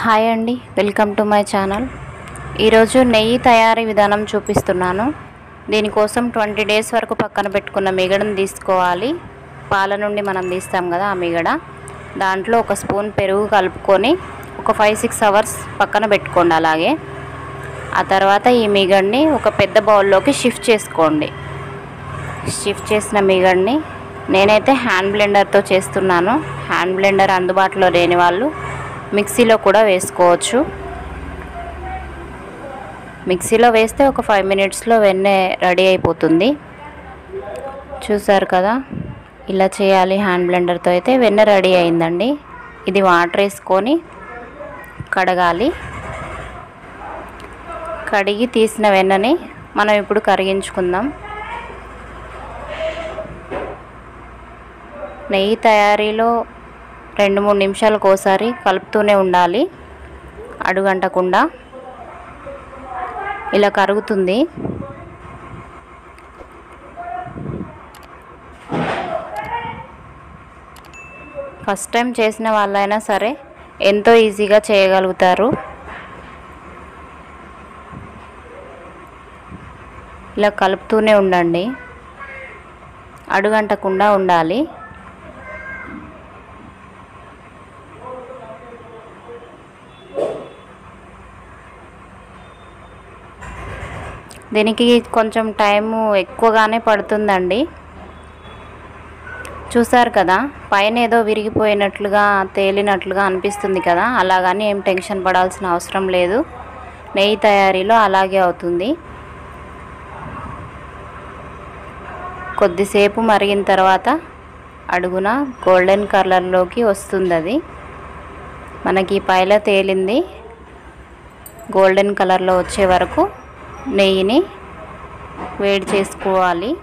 hi అండి welcome to my channel ఈరోజు నెయ్యి తయారీ విధానం చూపిస్తున్నాను దీనికోసం ట్వంటీ డేస్ వరకు పక్కన పెట్టుకున్న మిగడను తీసుకోవాలి పాల నుండి మనం తీస్తాం కదా ఆ మిగడ దాంట్లో ఒక స్పూన్ పెరుగు కలుపుకొని ఒక ఫైవ్ సిక్స్ అవర్స్ పక్కన పెట్టుకోండి అలాగే ఆ తర్వాత ఈ మిగడ్ని ఒక పెద్ద బౌల్లోకి షిఫ్ట్ చేసుకోండి షిఫ్ట్ చేసిన మిగడ్ని నేనైతే హ్యాండ్ బ్లెండర్తో చేస్తున్నాను హ్యాండ్ బ్లెండర్ అందుబాటులో లేని వాళ్ళు మిక్సీలో కూడా వేసుకోవచ్చు మిక్సీలో వేస్తే ఒక ఫైవ్ మినిట్స్లో వెన్నె రెడీ అయిపోతుంది చూసారు కదా ఇలా చేయాలి హ్యాండ్ బ్లెండర్తో అయితే వెన్నె రెడీ అయిందండి ఇది వాటర్ వేసుకొని కడగాలి కడిగి తీసిన వెన్నని మనం ఇప్పుడు కరిగించుకుందాం నెయ్యి తయారీలో రెండు మూడు నిమిషాలకు ఒకసారి కలుపుతూనే ఉండాలి అడుగంటకుండా ఇలా కరుగుతుంది ఫస్ట్ టైం చేసిన వాళ్ళైనా సరే ఎంతో ఈజీగా చేయగలుగుతారు ఇలా కలుపుతూనే ఉండండి అడుగంటకుండా ఉండాలి దీనికి కొంచెం టైము ఎక్కువగానే పడుతుందండి చూసారు కదా పైన ఏదో విరిగిపోయినట్లుగా తేలినట్లుగా అనిపిస్తుంది కదా అలాగని ఏం టెన్షన్ పడాల్సిన అవసరం లేదు నెయ్యి తయారీలో అలాగే అవుతుంది కొద్దిసేపు మరిగిన తర్వాత అడుగున గోల్డెన్ కలర్లోకి వస్తుంది అది మనకి పైల తేలింది గోల్డెన్ కలర్లో వచ్చే వరకు నెయ్యిని వేడి చేసుకోవాలి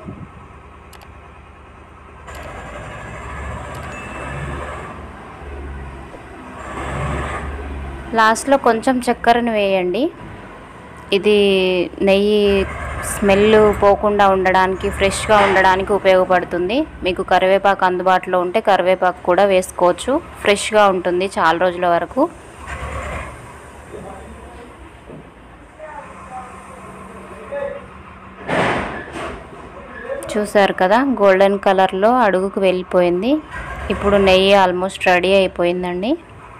లాస్ట్లో కొంచెం చక్కెరను వేయండి ఇది నెయ్యి స్మెల్ పోకుండా ఉండడానికి ఫ్రెష్గా ఉండడానికి ఉపయోగపడుతుంది మీకు కరివేపాకు అందుబాటులో ఉంటే కరివేపాకు కూడా వేసుకోవచ్చు ఫ్రెష్గా ఉంటుంది చాలా రోజుల వరకు చూసారు కదా గోల్డెన్ కలర్లో అడుగుకు వెళ్ళిపోయింది ఇప్పుడు నెయ్యి ఆల్మోస్ట్ రెడీ అయిపోయిందండి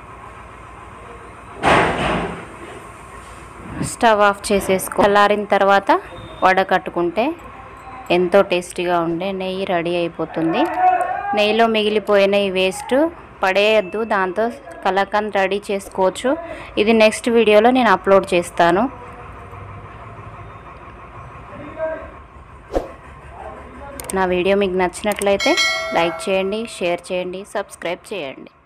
స్టవ్ ఆఫ్ చేసేసుకో చల్లారిన తర్వాత వడకట్టుకుంటే ఎంతో టేస్టీగా ఉండే నెయ్యి రెడీ అయిపోతుంది నెయ్యిలో మిగిలిపోయిన ఈ వేస్ట్ పడేయద్దు దాంతో కలాకండ్ రెడీ చేసుకోవచ్చు ఇది నెక్స్ట్ వీడియోలో నేను అప్లోడ్ చేస్తాను నా వీడియో మీకు నచ్చినట్లయితే లైక్ చేయండి షేర్ చేయండి సబ్స్క్రైబ్ చేయండి